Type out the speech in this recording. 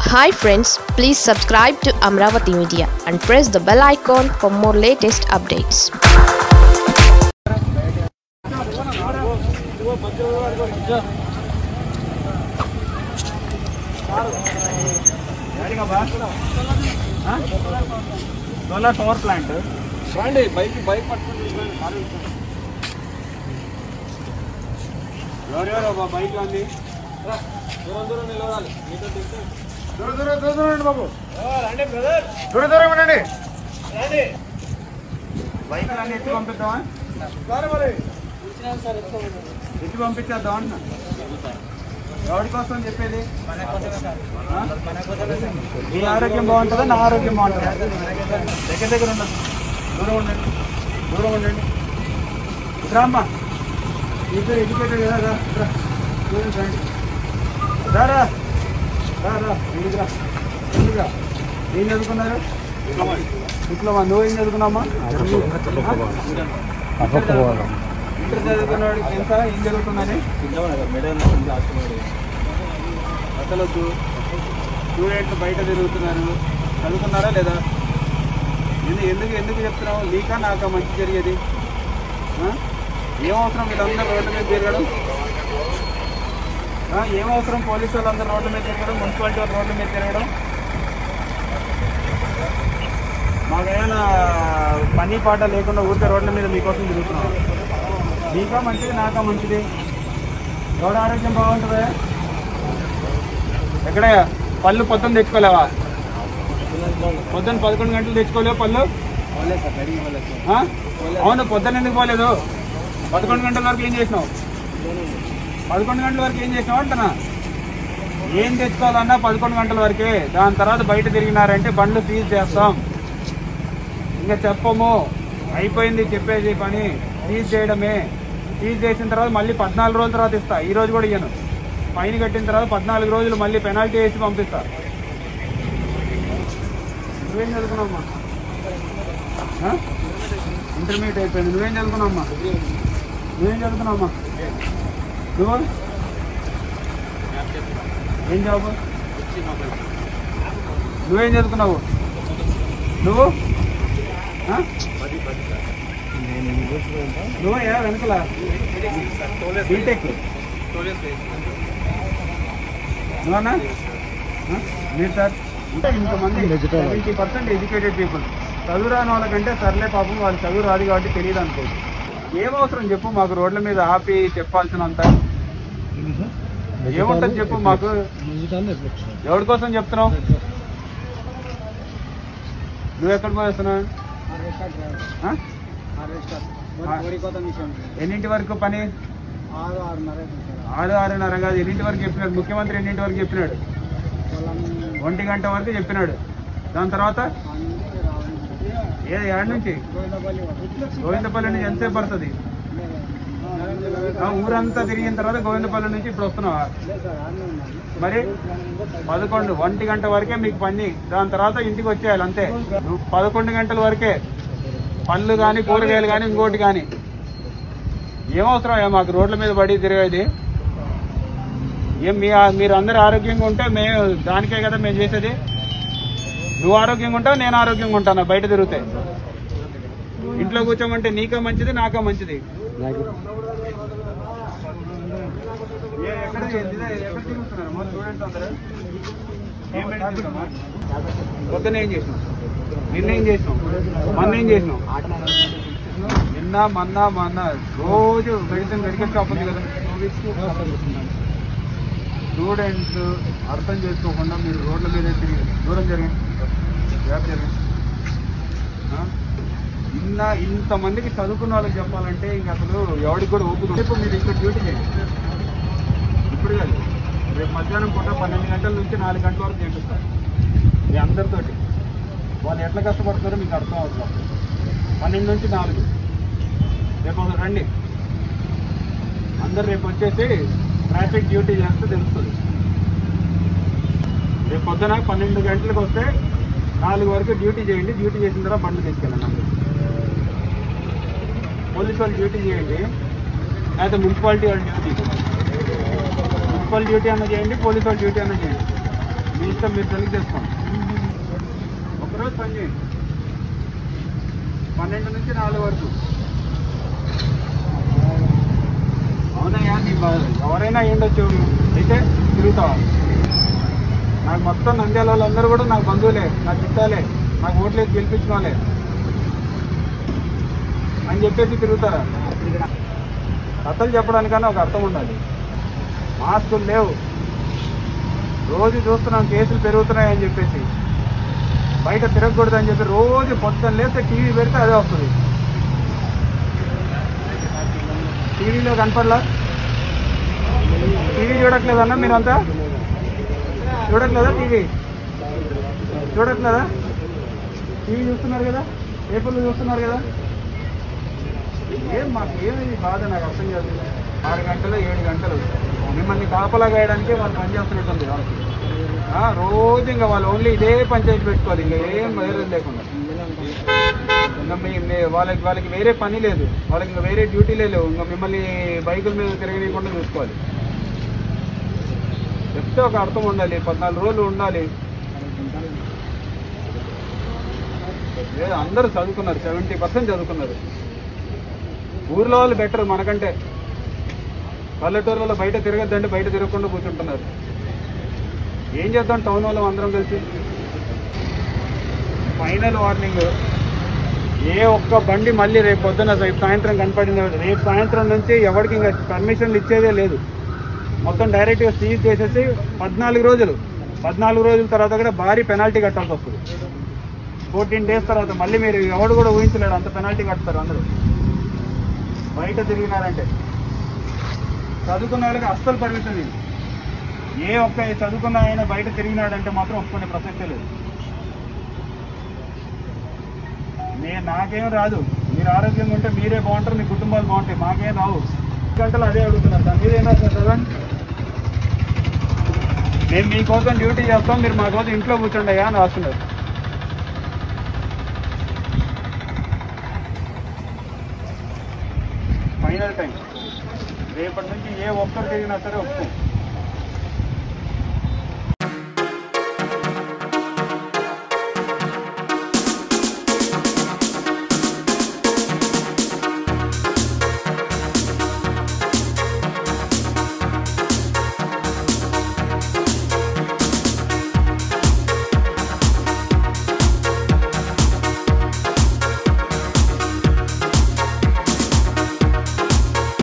Hi friends please subscribe to Amaravati media and press the bell icon for more latest updates solar power plant రండి bike bike పట్టుకుని ఎవరెవరు bike ఉంది దూరం దూరం నిలవాలి మీతో దిగితే దూరం దూరం దూరం దూరం బాబు దూరం దూరం ఉండండి బైక్ అన్ని ఎత్తి పంపిద్దామా ఎత్తి పంపించేద్దాం అంటున్నా ఎవరి కోసం చెప్పేది ఆ? మీ ఆరోగ్యం బాగుంటుందా నా ఆరోగ్యం బాగుంటుందా దగ్గర దగ్గర ఉండదు దూరం ఉండండి దూరం ఉండండి రామ్మా ఇద్దరు ఎడ్యుకేటెడ్ కదా రా, రా. దూరం రండి రా రా రా రా ఇంటికి రా ఇంటికి రా ఏం చదువుకున్నారు డిప్లొమా నువ్వు ఏం చదువుకున్నావమ్మా ఇంటర్ చదువుకున్నాడు తెలుసా ఏం జరుగుతుందని అసలు వద్దు స్టూడెంట్లు బయట తిరుగుతున్నారు చదువుకున్నారా లేదా ఎందు- ఎందుకు ఎందుకు చెప్తున్నావు నీకా నాకా మంచి జరిగేది ఆ? ఏం అవసరం వీళ్ళందరూ రోడ్ల మీద తిరగడం ఆ, ఏం అవసరం పోలీసు వాళ్ళందరూ రోడ్ల మీద తిరగడం మున్సిపాలిటీ వాళ్ళు రోడ్ల మీద తిరగడం మాకేమైనా పని పాట లేకుండా ఊరికే రోడ్ల మీద మీకోసం తిరుగుతున్నాం నీకా మంచిది నాకా మంచిది ఎవడ ఆరోగ్యం బాగుంటుందా ఎక్కడయ్యా పళ్ళు పొద్దున్న తెచ్చుకోలేవా పొద్దున్న పదకొండు గంటలు తెచ్చుకోలేవు పళ్ళు ఆ? అవును పొద్దున్న ఎందుకు పోలేదు పదకొండు గంటల వరకు ఏం చేసినావు పదకొండు గంటల వరకు ఏం చేసినావు అంటున్నా ఏం తెచ్చుకోవాలన్నా పదకొండు గంటల వరకే దాని తర్వాత బయట తిరిగినారంటే బండ్లు సీజ్ చేస్తాం ఇంకా చెప్పము అయిపోయింది చెప్పేది పని సీజ్ చేయడమే సీజ్ చేసిన తర్వాత మళ్ళీ పద్నాలుగు రోజుల తర్వాత ఇస్తా ఈ రోజు కూడా ఇయ్యను ఫైన్ కట్టిన తర్వాత పద్నాలుగు రోజులు మళ్ళీ పెనాల్టీ వేసి పంపిస్తా నువ్వేం చదువుకున్నావమ్మా ఆ? ఇంటర్మీడియట్ అయిపోయింది నువ్వేం చదువుకున్నావమ్మా నువ్వేం చదువుకున్నావమ్మా నువ్వు ఏం జాబ్ నువ్వేం చదువుకున్నావు నువ్వు ఆ? నువ్వు ఏ వెనకల బీటెక్ నువ్వన్నా ఆ? మీరు సార్ అంటే ఇంతమంది సెవెంటీ పర్సెంట్ ఎడ్యుకేటెడ్ పీపుల్ చదువు రాని వాళ్ళకంటే సర్లే పాపం వాళ్ళు చదువు రాదు కాబట్టి తెలియదు అనుకో ఏం అవసరం చెప్పు మాకు రోడ్ల మీద ఆపి చెప్పాల్సినంత ఏముంటుంది చెప్పు మాకు ఎవరి కోసం చెప్తున్నావు నువ్వు ఎక్కడ పోయేస్తున్నావు ఆ? ఎన్నింటి వరకు పని ఆరు ఆరున్నర ఆరు ఆరున్నర కాదు ఎన్నింటి వరకు చెప్పినాడు ముఖ్యమంత్రి ఎన్నింటి వరకు చెప్పినాడు ఒంటి గంట వరకు చెప్పినాడు దాని తర్వాత ఏ ఏడు నుంచి గోవిందపల్లి నుంచి ఎంతసేపు పడుతుంది ఆ ఊరంతా తిరిగిన తర్వాత గోవిందపల్లి నుంచి ఇప్పుడు వస్తున్నావా మరి పదకొండు ఒంటి గంట వరకే మీకు పని దాని తర్వాత ఇంటికి వచ్చేయాలి అంతే నువ్వు పదకొండు గంటల వరకే పళ్ళు కానీ కూరగాయలు కానీ ఇంకోటి కానీ ఏమవసరం మాకు రోడ్ల మీద పడి తిరిగేది ఏం మీ మీరు అందరు ఆరోగ్యంగా ఉంటే మేము దానికే కదా మేము చేసేది నువ్వు ఆరోగ్యంగా ఉంటావు నేను ఆరోగ్యంగా ఉంటాను బయట తిరిగితే ఇంట్లో కూర్చోమంటే నీకా మంచిది నాకా మంచిది ఏ, ఎక్కడ ఇదే, ఎక్కడ తిరుగుతున్నారు మరి స్టూడెంట్స్ అందరూ ఏం పెడుతున్నారు పొద్దున ఏం చేసినావు నిన్న ఏం చేసినావు మొన్న ఏం చేసినావు నిన్న మొన్న మొన్న రోజు మెడిసిన్ మెడికల్ షాప్ ఉంది కదా స్టూడెంట్స్ అర్థం చేసుకోకుండా మీరు రోడ్ల మీద తిరిగి దూరం జరిగింది గ్యాప్ జరిగింది ఆ? ఇన్న ఇంతమందికి చదువుకున్న వాళ్ళకి చెప్పాలంటే ఇంక అసలు ఎవరికి కూడా ఓపిక ఉండదు. ఇప్పుడు మీరు ఇక్కడ డ్యూటీ చేయండి ఇప్పుడు కాదు రేపు మధ్యాహ్నం పూట పన్నెండు గంటల నుంచి నాలుగు గంటల వరకు చేపిస్తారు మీ అందరితోటి వాళ్ళు ఎట్లా కష్టపడుతున్నారో మీకు అర్థం అవుతుంది పన్నెండు నుంచి నాలుగు రేపు ఒకరు రండి అందరు రేపు వచ్చేసి ట్రాఫిక్ డ్యూటీ చేస్తే తెలుస్తుంది రేపు పొద్దున పన్నెండు గంటలకు వస్తే నాలుగు వరకు డ్యూటీ చేయండి డ్యూటీ చేసిన తర్వాత బండ్లు తీసుకెళ్ళండి అందరూ పోలీస్ వాళ్ళు డ్యూటీ చేయండి లేకపోతే మున్సిపాలిటీ వాళ్ళు డ్యూటీ మున్సిపల్ డ్యూటీ అన్న చేయండి పోలీస్ వాళ్ళ డ్యూటీ అన్న చేయండి మీ ఇష్టం మీరు సెలెక్ట్ చేసుకోండి ఒకరోజు పని చేయండి పన్నెండు నుంచి నాలుగు వరకు అవునయ్యా నీ బ- ఎవరైనా ఉండొచ్చు అయితే తిరుగుతావా నాకు మొత్తం నంద్యాల వాళ్ళందరూ కూడా నాకు బంధువులే నాకు చుట్టాలే నాకు ఓట్లేదు గెలిపించుకోలే అని చెప్పేసి తిరుగుతారా కథలు చెప్పడానికన్నా ఒక అర్థం ఉండాలి మాస్కులు లేవు రోజు చూస్తున్నాం కేసులు పెరుగుతున్నాయని చెప్పేసి బయట తిరగకూడదని చెప్పి రోజు పొద్దున్న లేస్తే టీవీ పెడితే అదే వస్తుంది టీవీలో కనపడలా టీవీ చూడట్లేదన్నా మీరంతా చూడట్లేదా టీవీ చూడట్లేదా టీవీ చూస్తున్నారు కదా పేపర్లు చూస్తున్నారు కదా ఏం మాకు ఏమి బాధ నాకు అర్థం కాదు ఆరు గంటలు ఏడు గంటలు మిమ్మల్ని కాపలా గాయడానికే వాళ్ళు పనిచేస్తున్నట్టుంది వాళ్ళకి ఆ, రోజు ఇంకా వాళ్ళు ఓన్లీ ఇదే పంచాయతీ పెట్టుకోవాలి ఇంకా ఏం వేరే లేకుండా ఇంకా మీ మీ- వాళ్ళకి వాళ్ళకి వేరే పని లేదు వాళ్ళకి ఇంకా వేరే డ్యూటీలే లేవు ఇంకా మిమ్మల్ని బైకుల మీద తిరగనీయకుండా చూసుకోవాలి చెప్తే ఒక అర్థం ఉండాలి పద్నాలుగు రోజులు ఉండాలి లేదు అందరూ చదువుకున్నారు సెవెంటీ పర్సెంట్ చదువుకున్నారు ఊర్లో వాళ్ళు బెటర్ మనకంటే పల్లెటూరులో బయట తిరగద్దంటే బయట తిరగకుండా కూర్చుంటున్నారు ఏం చేద్దాం టౌన్ వాళ్ళు అందరం కలిసి ఫైనల్ వార్నింగ్ ఏ ఒక్క బండి మళ్ళీ రేపు పొద్దున రేపు సాయంత్రం కనపడింది రేపు సాయంత్రం నుంచి ఎవరికి ఇంకా పర్మిషన్లు ఇచ్చేదే లేదు మొత్తం డైరెక్ట్గా సీజ్ చేసేసి పద్నాలుగు రోజులు పద్నాలుగు రోజుల తర్వాత కూడా భారీ పెనాల్టీ కట్టాల్సి వస్తుంది ఫోర్టీన్ డేస్ తర్వాత మళ్ళీ మీరు ఎవడు కూడా ఊహించలేడు అంత పెనాల్టీ కడతారు అందరూ బయట తిరిగినారంటే చదువుకున్న వాళ్ళకి అస్సలు పర్మిషన్ లేదు ఏ ఒక్క చదువుకున్న ఆయన బయట తిరిగినాడంటే మాత్రం ఒప్పుకునే ప్రసక్తే లేదు నేను నాకేం రాదు మీరు ఆరోగ్యంగా ఉంటే మీరే బాగుంటారు మీ కుటుంబాలు బాగుంటాయి మాకేం రావు గంటలు అదే అడుగుతున్నారు దాని మీద ఏమన్నా చదవండి మేము మీకోసం డ్యూటీ చేస్తాం మీరు మా కోసం ఇంట్లో కూర్చోండి అయ్యా అని రాస్తున్నారు ఫైనల్ టైం రేపటి నుంచి ఏ ఒక్కరు తిరిగినా సరే ఒప్పుకోం